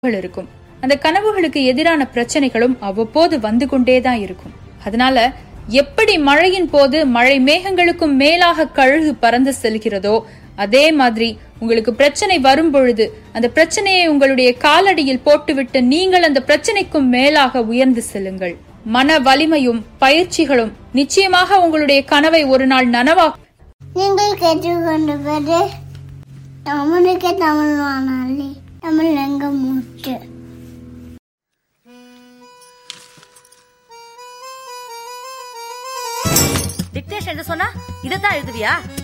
கனவுகள் இருக்கும் அந்த கனவுகளுக்கு எதிரான பிரச்சனைகளும் அவ்வப்போது வந்து கொண்டேதான் இருக்கும் அதனால எப்படி மழையின் போது மழை மேகங்களுக்கும் மேலாக கழுகு பறந்து செல்கிறதோ அதே மாதிரி உங்களுக்கு பிரச்சனை வரும் பொழுது அந்த பிரச்சனையை உங்களுடைய காலடியில் போட்டுவிட்டு நீங்கள் அந்த பிரச்சனைக்கும் மேலாக உயர்ந்து செல்லுங்கள் மன வலிமையும் பயிற்சிகளும் நிச்சயமாக உங்களுடைய கனவை ஒரு நாள் நனவாக்கும் நீங்கள் கேட்டுக்கொண்டிருப்பது தமிழுக்கு தமிழ் வானாளி தமிழ் எங்க மூச்சு டிக்டேஷன் எழுத சொன்னா இதைத்தான் எழுதுவியா